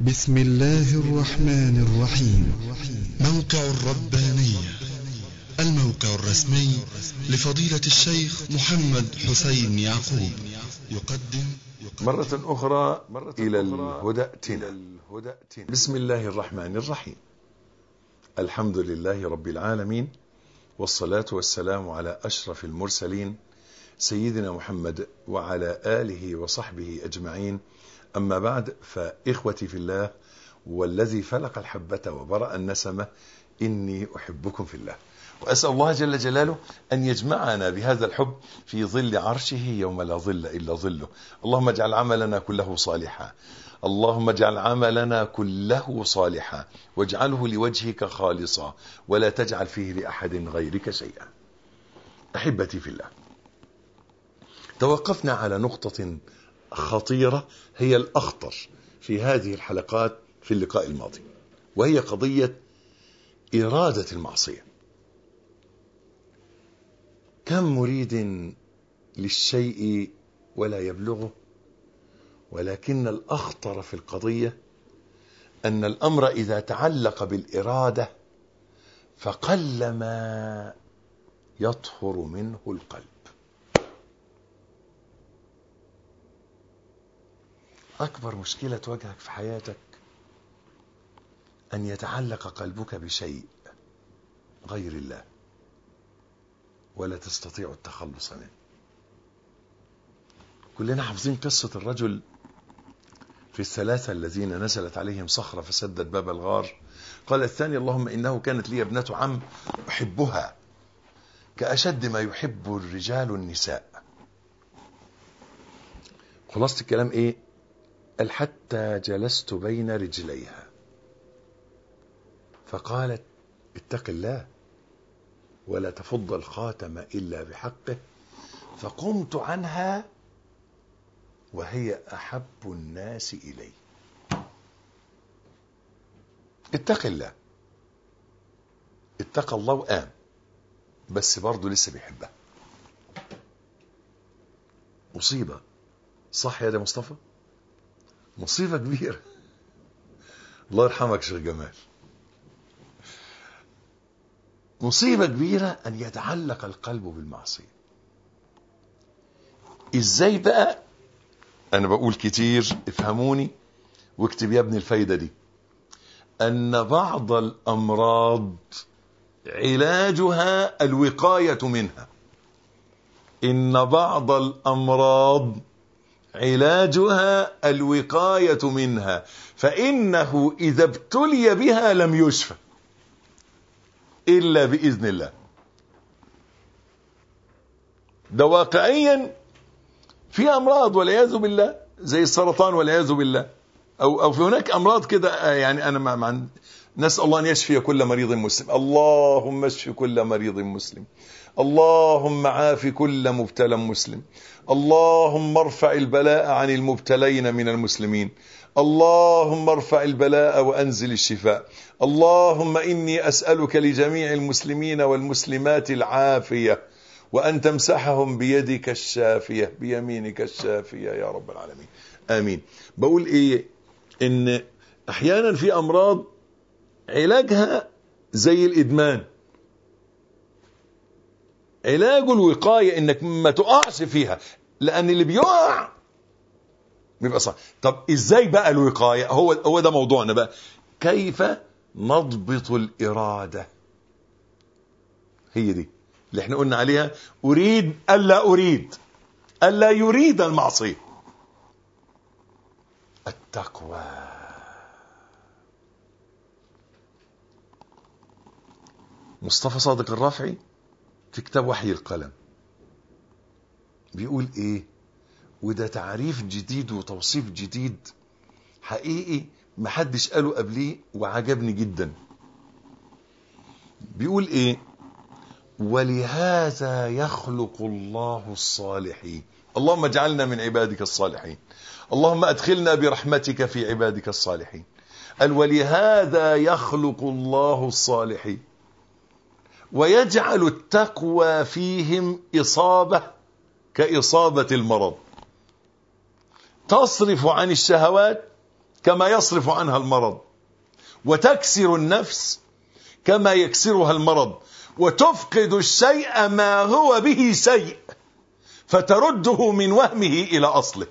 بسم الله الرحمن الرحيم موقع الربانية الموقع الرسمي لفضيلة الشيخ محمد حسين يعقوب يقدم مرة أخرى إلى الهدى ائتنا بسم الله الرحمن الرحيم الحمد لله رب العالمين والصلاة والسلام على أشرف المرسلين سيدنا محمد وعلى آله وصحبه أجمعين أما بعد فإخوتي في الله والذي فلق الحبة وبرأ النسمة إني أحبكم في الله وأسأل الله جل جلاله أن يجمعنا بهذا الحب في ظل عرشه يوم لا ظل إلا ظله اللهم اجعل عملنا كله صالحا اللهم اجعل عملنا كله صالحا واجعله لوجهك خالصا ولا تجعل فيه لأحد غيرك شيئا أحبتي في الله توقفنا على نقطة خطيرة هي الأخطر في هذه الحلقات في اللقاء الماضي وهي قضية إرادة المعصية كم مريد للشيء ولا يبلغه ولكن الأخطر في القضية أن الأمر إذا تعلق بالإرادة فقلما يطهر منه القلب أكبر مشكلة تواجهك في حياتك أن يتعلق قلبك بشيء غير الله ولا تستطيع التخلص منه كلنا حافظين قصة الرجل في الثلاثة الذين نزلت عليهم صخرة فسدت باب الغار قال الثاني اللهم إنه كانت لي ابنة عم أحبها كأشد ما يحب الرجال النساء خلاصة الكلام إيه قال حتى جلست بين رجليها فقالت اتق الله ولا تفض الخاتم إلا بحقه فقمت عنها وهي أحب الناس إلي اتق الله اتقى الله وقام بس برضه لسه بيحبها مصيبة صح يا ده مصطفى مصيبة كبيرة الله يرحمك شيخ جمال مصيبة كبيرة أن يتعلق القلب بالمعصية إزاي بقى أنا بقول كتير افهموني واكتب يا ابني الفايدة دي أن بعض الأمراض علاجها الوقاية منها إن بعض الأمراض علاجها الوقاية منها فإنه إذا ابتلي بها لم يشفى إلا بإذن الله ده واقعيا في أمراض والعياذ بالله زي السرطان والعياذ بالله أو, أو في هناك أمراض كده يعني أنا مع, مع نسأل الله أن يشفي كل مريض مسلم اللهم اشف كل مريض مسلم اللهم عاف كل مبتلى مسلم اللهم ارفع البلاء عن المبتلين من المسلمين اللهم ارفع البلاء وأنزل الشفاء اللهم إني أسألك لجميع المسلمين والمسلمات العافية وأن تمسحهم بيدك الشافية بيمينك الشافية يا رب العالمين آمين بقول إيه إن أحيانا في أمراض علاجها زي الإدمان علاج الوقاية إنك ما تقعش فيها لأن اللي بيقع بيبقى صح طب إزاي بقى الوقاية هو هو ده موضوعنا بقى كيف نضبط الإرادة هي دي اللي احنا قلنا عليها أريد ألا أريد ألا يريد المعصية التقوى مصطفى صادق الرافعي في كتاب وحي القلم بيقول ايه وده تعريف جديد وتوصيف جديد حقيقي محدش قاله قبليه وعجبني جدا بيقول ايه ولهذا يخلق الله الصالحين اللهم اجعلنا من عبادك الصالحين اللهم ادخلنا برحمتك في عبادك الصالحين قال ولهذا يخلق الله الصالحين ويجعل التقوى فيهم إصابة كإصابة المرض تصرف عن الشهوات كما يصرف عنها المرض وتكسر النفس كما يكسرها المرض وتفقد الشيء ما هو به شيء فترده من وهمه إلى أصله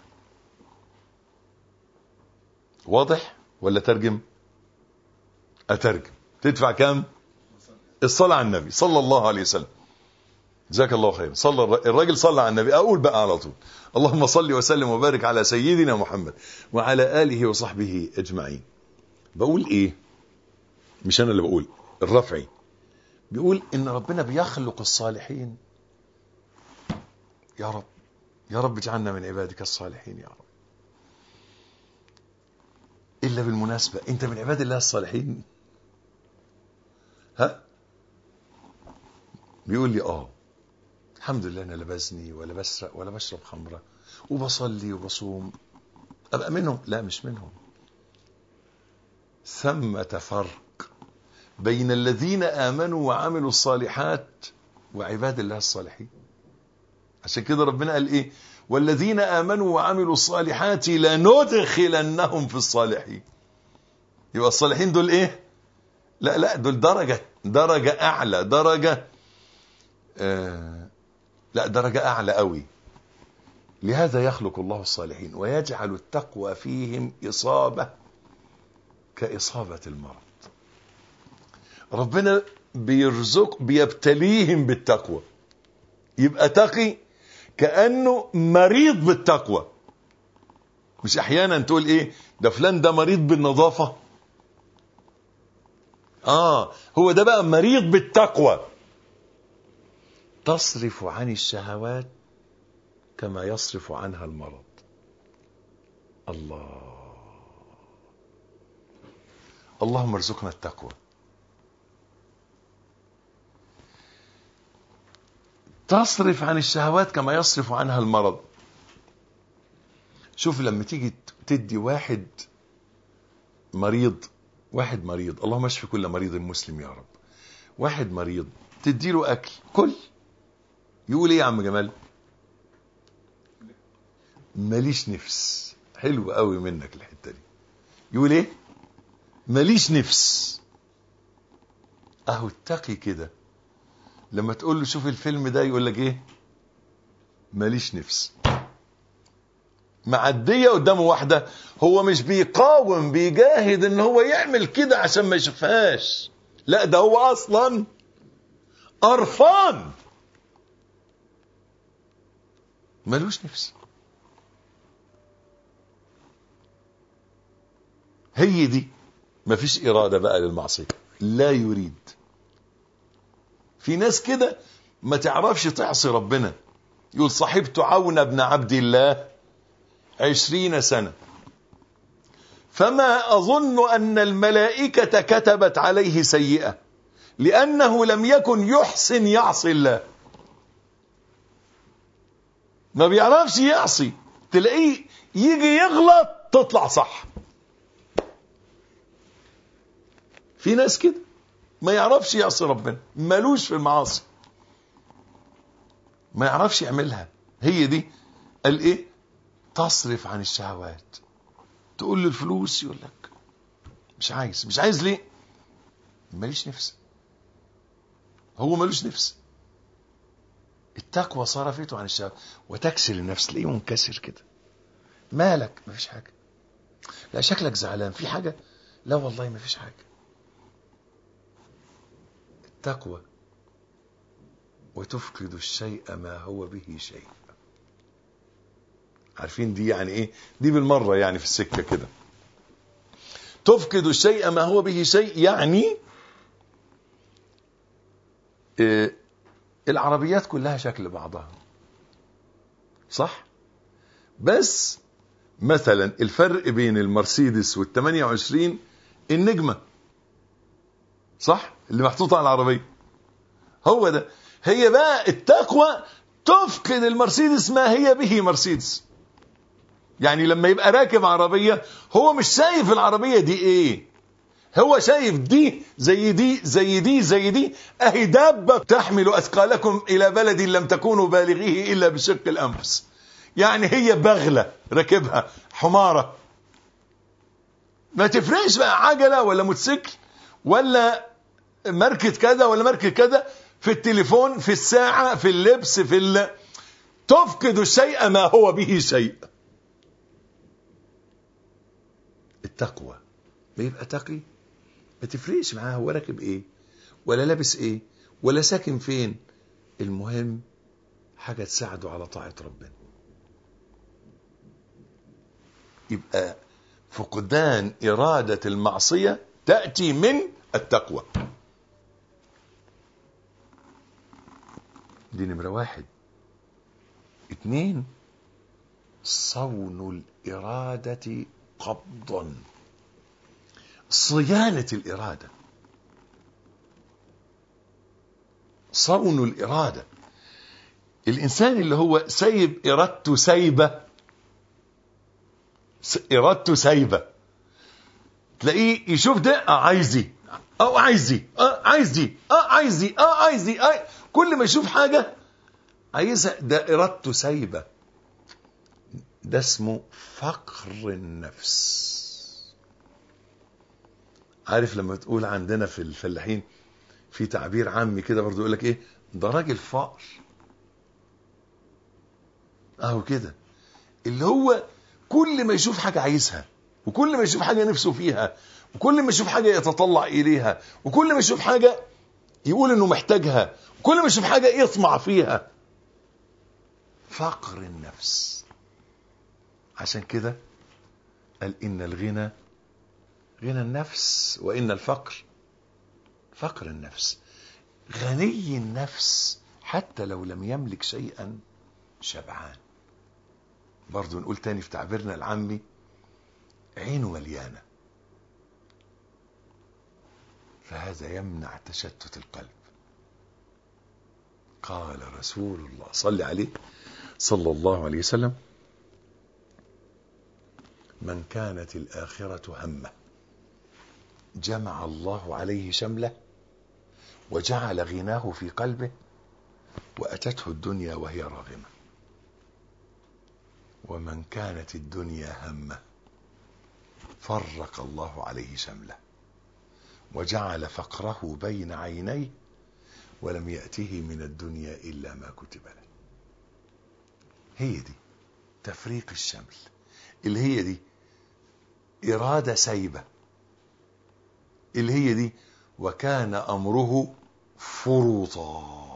واضح ولا ترجم أترجم تدفع كام الصلاة على النبي صلى الله عليه وسلم جزاك الله خير صلى الراجل صلى على النبي اقول بقى على طول اللهم صل وسلم وبارك على سيدنا محمد وعلى اله وصحبه اجمعين بقول ايه مش انا اللي بقول الرفعي بيقول ان ربنا بيخلق الصالحين يا رب يا رب اجعلنا من عبادك الصالحين يا رب الا بالمناسبه انت من عباد الله الصالحين ها بيقول لي اه الحمد لله انا لا بزني ولا بسرق ولا بشرب خمره وبصلي وبصوم ابقى منهم لا مش منهم ثمة فرق بين الذين امنوا وعملوا الصالحات وعباد الله الصالحين عشان كده ربنا قال ايه والذين امنوا وعملوا الصالحات لندخلنهم في الصالحين يبقى الصالحين دول ايه لا لا دول درجة درجة اعلى درجة آه لا درجة أعلى قوي لهذا يخلق الله الصالحين ويجعل التقوى فيهم إصابة كإصابة المرض ربنا بيرزق بيبتليهم بالتقوى يبقى تقي كأنه مريض بالتقوى مش أحيانا تقول إيه ده فلان ده مريض بالنظافة آه هو ده بقى مريض بالتقوى تصرف عن الشهوات كما يصرف عنها المرض الله اللهم ارزقنا التقوى تصرف عن الشهوات كما يصرف عنها المرض شوف لما تيجي تدي واحد مريض واحد مريض اللهم اشف كل مريض مسلم يا رب واحد مريض تدي له اكل كل يقول ايه يا عم جمال ماليش نفس حلو قوي منك الحته دي يقول ايه ماليش نفس اهو التقي كده لما تقول له شوف الفيلم ده يقول لك ايه ماليش نفس معدية قدامه واحدة هو مش بيقاوم بيجاهد ان هو يعمل كده عشان ما يشوفهاش لا ده هو اصلا قرفان ملوش نفس هي دي مفيش إرادة بقى للمعصية لا يريد في ناس كده ما تعرفش تعصي ربنا يقول صاحبت عون بن عبد الله عشرين سنة فما أظن أن الملائكة كتبت عليه سيئة لأنه لم يكن يحسن يعصي الله ما بيعرفش يعصي تلاقيه يجي يغلط تطلع صح في ناس كده ما يعرفش يعصي ربنا مالوش في المعاصي ما يعرفش يعملها هي دي قال ايه تصرف عن الشهوات تقول له الفلوس يقول لك مش عايز مش عايز ليه ماليش نفس هو مالوش نفس التقوى صرفته عن الشهوات وتكسر النفس تلاقيه منكسر كده مالك مفيش حاجه لا شكلك زعلان في حاجه لا والله مفيش حاجه التقوى وتفقد الشيء ما هو به شيء عارفين دي يعني ايه دي بالمرة يعني في السكة كده تفقد الشيء ما هو به شيء يعني إيه العربيات كلها شكل بعضها صح بس مثلا الفرق بين المرسيدس وال 28 النجمة صح اللي محطوطة على العربية هو ده هي بقى التقوى تفقد المرسيدس ما هي به مرسيدس يعني لما يبقى راكب عربية هو مش شايف العربية دي ايه هو شايف دي زي دي زي دي زي دي اهي دابة تحمل اثقالكم الى بلد لم تكونوا بالغيه الا بشق الانفس يعني هي بغلة راكبها حمارة ما تفرقش بقى عجلة ولا موتوسيكل ولا ماركة كذا ولا ماركة كذا في التليفون في الساعة في اللبس في ال... تفقد الشيء ما هو به شيء التقوى ما يبقى تقي ما تفرقش معاه هو راكب ايه ولا لابس ايه ولا ساكن فين المهم حاجة تساعده على طاعة ربنا يبقى فقدان إرادة المعصية تأتي من التقوى دي نمرة واحد اتنين صون الإرادة قبضا صيانة الإرادة صون الإرادة الإنسان اللي هو سايب إرادته سايبة إرادته سايبة تلاقيه يشوف ده اه عايز دي اه عايز دي اه عايز دي اه عايز دي اه عايز دي آه كل ما يشوف حاجة عايزها ده إرادته سايبة ده اسمه فقر النفس عارف لما تقول عندنا في الفلاحين في تعبير عامي كده برضو يقول لك ايه ده راجل فقر اهو كده اللي هو كل ما يشوف حاجة عايزها وكل ما يشوف حاجة نفسه فيها وكل ما يشوف حاجة يتطلع إليها وكل ما يشوف حاجة يقول إنه محتاجها وكل ما يشوف حاجة يطمع فيها فقر النفس عشان كده قال إن الغنى غنى النفس وإن الفقر فقر النفس غني النفس حتى لو لم يملك شيئا شبعان برضو نقول تاني في تعبيرنا العامي عينه مليانة فهذا يمنع تشتت القلب قال رسول الله صلى عليه صلى الله عليه وسلم من كانت الآخرة همه جمع الله عليه شمله وجعل غناه في قلبه وأتته الدنيا وهي راغمة ومن كانت الدنيا همه فرق الله عليه شمله وجعل فقره بين عينيه ولم يأته من الدنيا إلا ما كتب له هي دي تفريق الشمل اللي هي دي إرادة سايبة اللي هي دي وكان أمره فرطا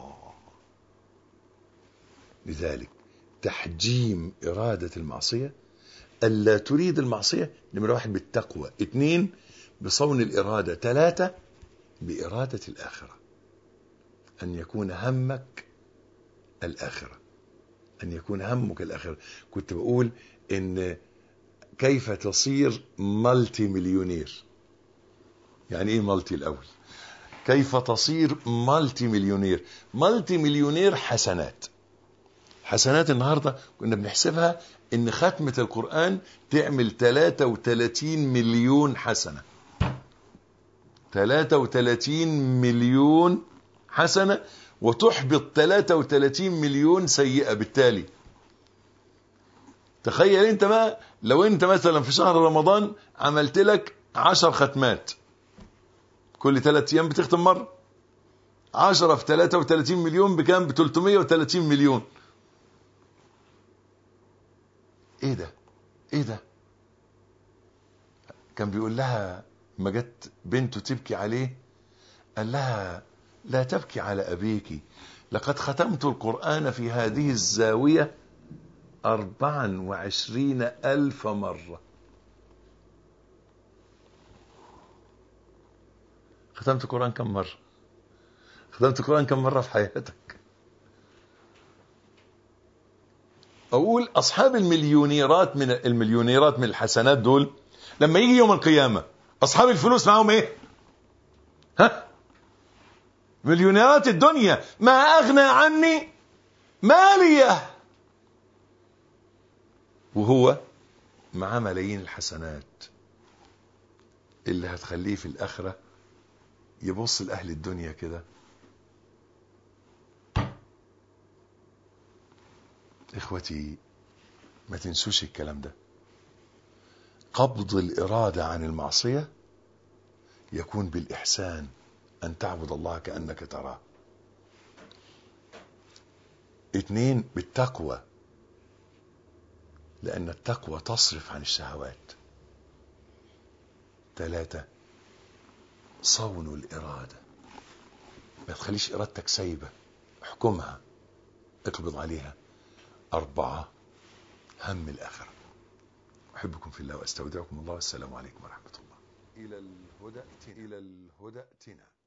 لذلك تحجيم إرادة المعصية ألا تريد المعصية نمرة واحد بالتقوى اثنين بصون الإرادة ثلاثة بإرادة الآخرة أن يكون همك الآخرة أن يكون همك الآخرة كنت بقول إن كيف تصير مالتي مليونير يعني إيه مالتي الأول كيف تصير مالتي مليونير مالتي مليونير حسنات حسنات النهاردة كنا بنحسبها ان ختمة القرآن تعمل 33 مليون حسنة 33 مليون حسنة وتحبط 33 مليون سيئة بالتالي تخيل انت بقى لو انت مثلا في شهر رمضان عملت لك 10 ختمات كل ثلاث ايام بتختم مرة 10 في 33 مليون بكام ب 330 مليون ايه ده ايه ده كان بيقول لها ما جت بنته تبكي عليه قال لها لا تبكي على أبيك لقد ختمت القرآن في هذه الزاوية أربعا وعشرين ألف مرة ختمت القرآن كم مرة ختمت القرآن كم مرة في حياتك أقول أصحاب المليونيرات من المليونيرات من الحسنات دول لما يجي يوم القيامة أصحاب الفلوس معاهم إيه ها مليونيرات الدنيا ما أغنى عني مالية وهو معاه ملايين الحسنات اللي هتخليه في الآخرة يبص لأهل الدنيا كده إخوتي ما تنسوش الكلام ده قبض الإرادة عن المعصية يكون بالإحسان أن تعبد الله كأنك تراه اثنين بالتقوى لأن التقوى تصرف عن الشهوات ثلاثة صون الإرادة ما تخليش إرادتك سايبة احكمها اقبض عليها أربعة هم الآخرة أحبكم في الله وأستودعكم الله والسلام عليكم ورحمة الله إلى الهدى إلى الهدى ائتنا